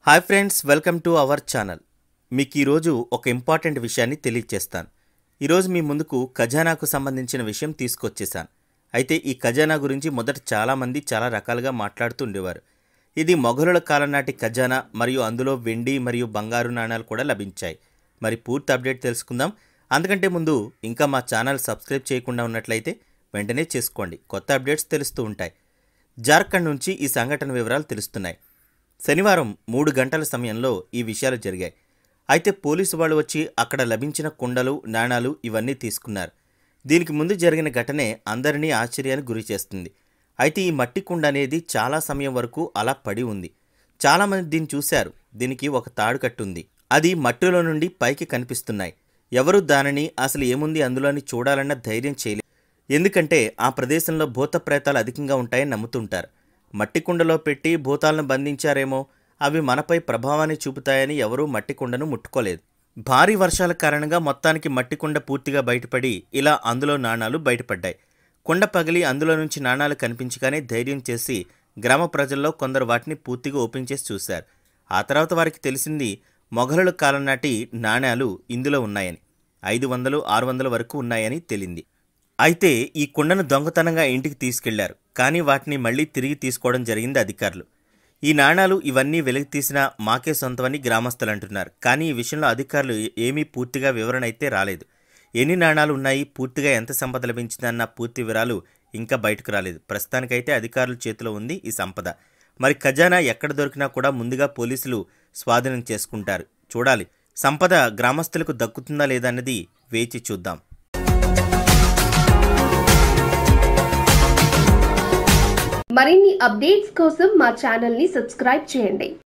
hi friends welcome to our channel మీకు ఈరోజు ఒక ఇంపార్టెంట్ విషయాన్ని తెలియచేస్తాను ఈరోజు మీ ముందుకు ఖజానాకు సంబంధించిన విషయం తీసుకొచ్చేసాను అయితే ఈ ఖజానా గురించి మొదట చాలామంది చాలా రకాలుగా మాట్లాడుతూ ఉండేవారు ఇది మొఘలుల కాలం నాటి ఖజానా మరియు అందులో వెండి మరియు బంగారు నాణాలు కూడా లభించాయి మరి పూర్తి అప్డేట్ తెలుసుకుందాం అందుకంటే ముందు ఇంకా మా ఛానల్ సబ్స్క్రైబ్ చేయకుండా ఉన్నట్లయితే వెంటనే చేసుకోండి కొత్త అప్డేట్స్ తెలుస్తూ ఉంటాయి జార్ఖండ్ నుంచి ఈ సంఘటన వివరాలు తెలుస్తున్నాయి శనివారం మూడు గంటల సమయంలో ఈ విషయాలు జరిగాయి అయితే పోలీసు వాళ్ళు వచ్చి అక్కడ లభించిన కుండలు నాణాలు ఇవన్నీ తీసుకున్నారు దీనికి ముందు జరిగిన ఘటనే అందరినీ ఆశ్చర్యానికి గురి చేస్తుంది అయితే ఈ మట్టి కుండ అనేది చాలా సమయం వరకు అలా పడి ఉంది చాలామంది దీన్ని చూశారు దీనికి ఒక తాడు కట్టుంది అది మట్టిలో నుండి పైకి కనిపిస్తున్నాయి ఎవరు దానిని అసలు ఏముంది అందులోని చూడాలన్న ధైర్యం చేయలేదు ఎందుకంటే ఆ ప్రదేశంలో భూత ప్రేతాలు అధికంగా ఉంటాయని నమ్ముతుంటారు మట్టి కుండలో పెట్టి భూతాలను బంధించారేమో అవి మనపై ప్రభావాన్ని చూపుతాయని ఎవరూ మట్టి కుండను ముట్టుకోలేదు భారీ వర్షాల కారణంగా మొత్తానికి మట్టి కుండ పూర్తిగా బయటపడి ఇలా అందులో నాణాలు బయటపడ్డాయి కుండ పగిలి అందులో నుంచి నాణాలు కనిపించగానే ధైర్యం చేసి గ్రామ ప్రజల్లో కొందరు వాటిని పూర్తిగా ఓపెన్ చేసి చూశారు ఆ తర్వాత వారికి తెలిసింది మొఘలుల కాలం నాటి నాణాలు ఇందులో ఉన్నాయని ఐదు వందలు ఆరు వందల వరకు ఉన్నాయని తెలింది అయితే ఈ కుండను దొంగతనంగా ఇంటికి తీసుకెళ్లారు కానీ వాటిని మళ్ళీ తిరిగి తీసుకోవడం జరిగింది అధికారులు ఈ నాణాలు ఇవన్నీ వెలికి తీసిన మాకే సొంతమని గ్రామస్తులు అంటున్నారు కానీ ఈ విషయంలో అధికారులు ఏమీ పూర్తిగా వివరణ అయితే రాలేదు ఎన్ని నాణాలు ఉన్నాయి పూర్తిగా ఎంత సంపద లభించిందన్న పూర్తి వివరాలు ఇంకా బయటకు రాలేదు ప్రస్తుతానికైతే అధికారుల చేతిలో ఉంది ఈ సంపద మరి ఖజానా ఎక్కడ దొరికినా కూడా ముందుగా పోలీసులు స్వాధీనం చేసుకుంటారు చూడాలి సంపద గ్రామస్తులకు దక్కుతుందా లేదా అన్నది వేచి చూద్దాం మరిన్ని అప్డేట్స్ కోసం మా ఛానల్ ని సబ్స్క్రైబ్ చేయండి